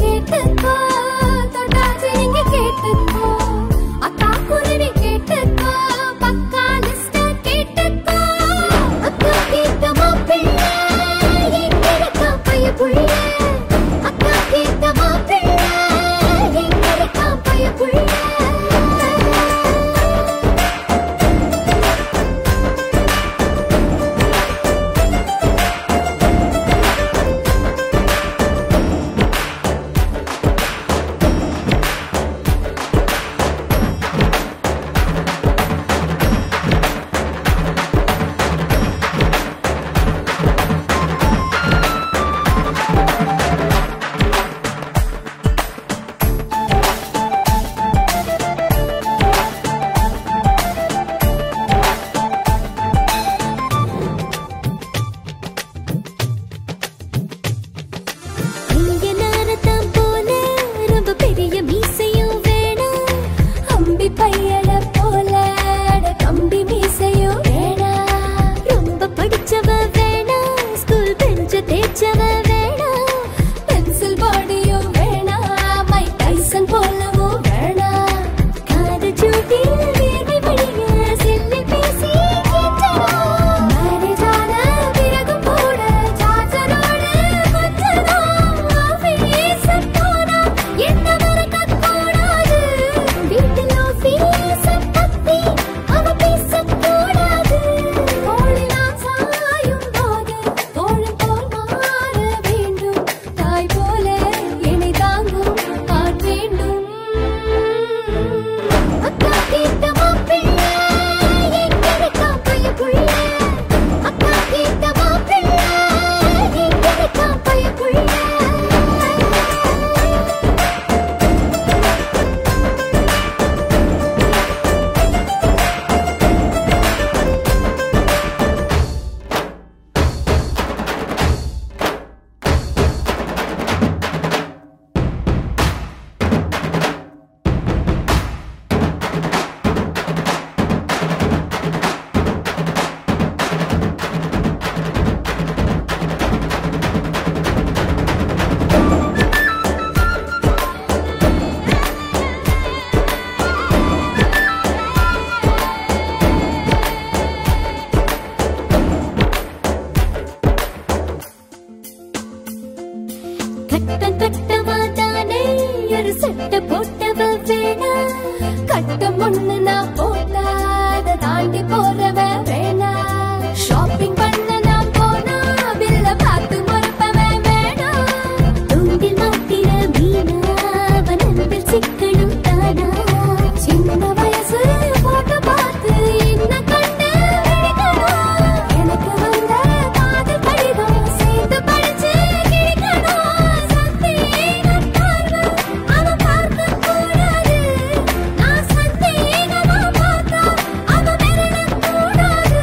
கேட்டுக்கோ தொட்டாச்சு நீங்க கேட்டுக்கோ அக்கா குருவி கேட்டுக்கோ பக்கா லிஸ்ட கேட்டுக்கோ அக்கா கேட்ட மாப்பிள்ளை எங்க இருக்கா பைய புள்ள அக்கா கேட்ட மாப்பிள்ளை எங்க இருக்கா பைய புள்ள இங்க நாரத்தான் போல ரொம்ப பெரிய மீசையும் வேணாம் அம்பி பையல போல அட கம்பி மீசையும் வேணாம் ரொம்ப படிச்சவ வேணாம் ஸ்கூல் பெஞ்ச தேய்ச்சவ வேணாம் பென்சில் பாடியும் வேணாம் மை டைசன் போலவும் வேணாம் காது ஜூட்டில் வேர்வை வழிய செல்லி பேசி கேட்கலாம் மேரேஜ் ஆன பிறகு கூட சார்ஜரோட கொஞ்சதான் ஆபீஸ் போனா என்ன மறக்க கூடாது வீட்டில் ஆபீஸ் பத்தி அவ பேசக்கூடாது தோளிலாம் சாயும் போது தோழன் போல் மாற வேண்டும் தாய் போல என்னை தாங்கும் ஆண் வேண்டும் அக்கா கேட்ட மாப்பிள்ளை எங்க இருக்கா பைய புள்ள அக்கா கேட்ட மாப்பிள்ளை எங்க இருக்கா பைய புள்ள கட்டம் கட்டமா தானே ஒரு சட்டை போட்டவ வேணா கட்டம் ஒண்ணு நான் போட்டா அதை தாண்டி போறவ வேணா ஷாப்பிங் பண்ண நான் போனா பில்ல பார்த்து மறுப்பவ வேணா தூண்டில் மாத்திர மீனா அவன் அன்பில் சிக்கணும் தானா சின்ன வயசு போட்டோ பார்த்து என்ன கண்டு விழிக்கணும் எனக்கு வந்த காதல் கடிதம் சேர்ந்து படிச்சு கிழிக்கணும் சந்தேகம் பார்வை அவன் பார்க்க கூடாது நான் சந்தேகமா பார்த்தா அவன் விரல கூடாது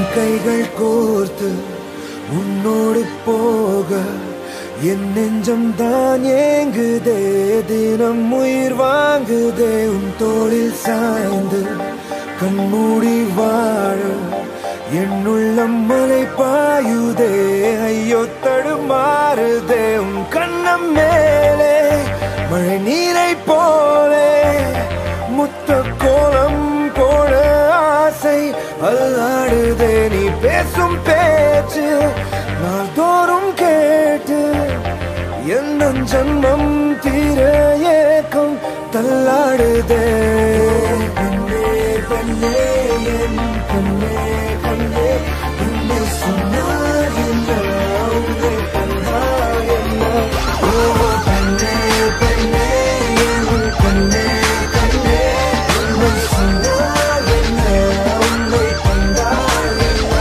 கைகள் கோர்த்து உன்னோடு போக என் நெஞ்சம் தான் ஏங்குதே தினம் உயிர் வாங்குதே உன் தோளில் சாய்ந்து கண்மூடி வாழ என் உள்ளம் மலை பாயுதே ஐயோ தடுமாறுதே உன் கண்ணம் மேலே மழை நீரை போலே முத்த கோலம் போட ஆசை அல்லாடுதே நீ பேசும் பேச்சு நாள்தோறும் கேட்டு எந்த ஜன்மம் தீர ஏக்கம் தள்ளாடுதே பெண்ணே பெண்ணே என் கண்ணே கண்ணே உன்னை சொன்னால் என்ன உன்னை கண்டால் என்ன ஓ பெண்ணே பெண்ணே என் கண்ணே கண்ணே உன்னை சொன்னால் என்ன உன்னை கண்டால் என்ன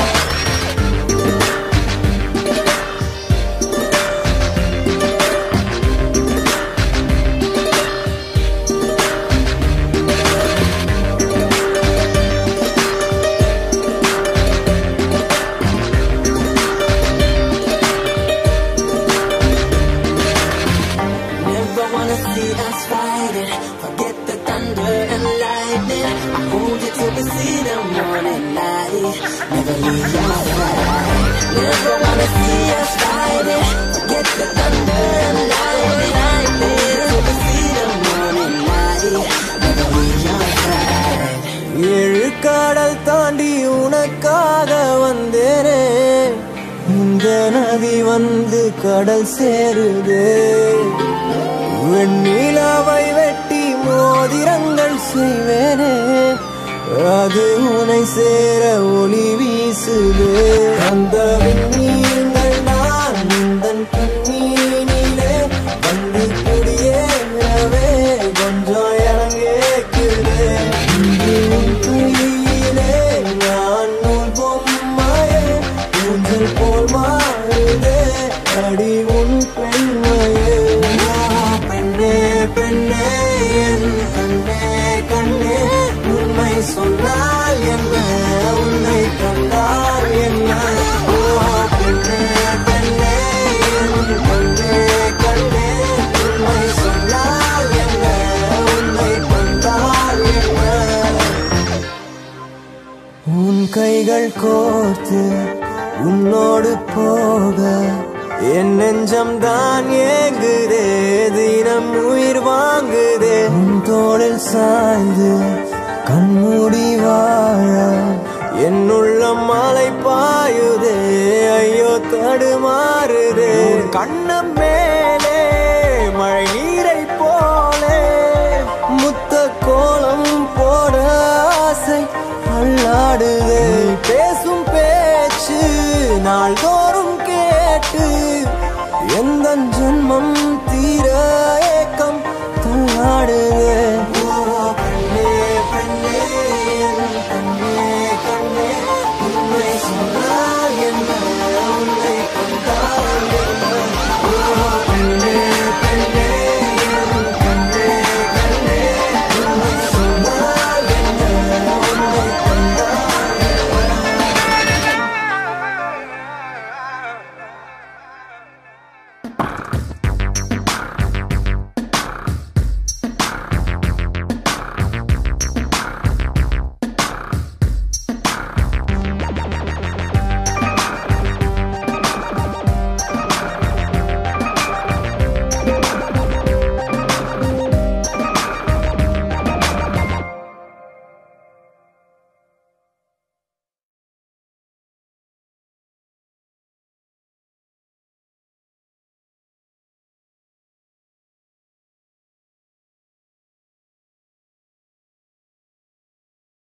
Never wanna see us fighting. Forget the thunder and lightning. I hold you till we see the morning light. Never leave your side. Never wanna see us fighting. Forget the thunder and lightning. I hold you till we see the morning light. Never leave your side. ஏழு கடல் தாண்டி உனக்காக வந்தேனே இந்த நதி வந்து கடல் சேருதே வெண்ணிலாவை வெட்டி மோதிரங்கள் செய்வேனே அது உனை சேர ஒளி வீசுதே அந்த விண்ணீர்கள் நான் உந்தன் கண்ணீனிலே வந்து குடியேறவே கொஞ்சம் இறங்கேக்குதே இன்று உன் கையிலே நான் நூல் பொம்மையே ஊஞ்சல் போல் மாறுதே அடி உன் பெண்மையே ஆ, பெண்ணே பெண்ணே என் கண்ணே கண்ணே உண்மை சொன்னால் என்ன உன்னை கண்டால் என்ன ஓ பெண்ணே பெண்ணே என் கண்ணே கண்ணே உண்மை சொன்னால் என்ன உன்னை கண்டால் என்ன உன் கைகள் கோர்த்து உன்னோடு போக என் நெஞ்சம் தான் ஏங்குதே தினம் உயிர் வாங்குதே உன் தோளில் சாய்ந்து கண்மூடி வாழ என் உள்ளம் மலை பாயுதே ஐயோ தடுமாறுதே கண்ணம் மேலே மழை நீரை போலே முத்த கோலம் போட ஆசை அல்லாடுதே பேசும் பேச்சு நாள்தோறும் கேட்டு எந்த ஜென்மம் தீர ஏக்கம் தள்ளாடுதே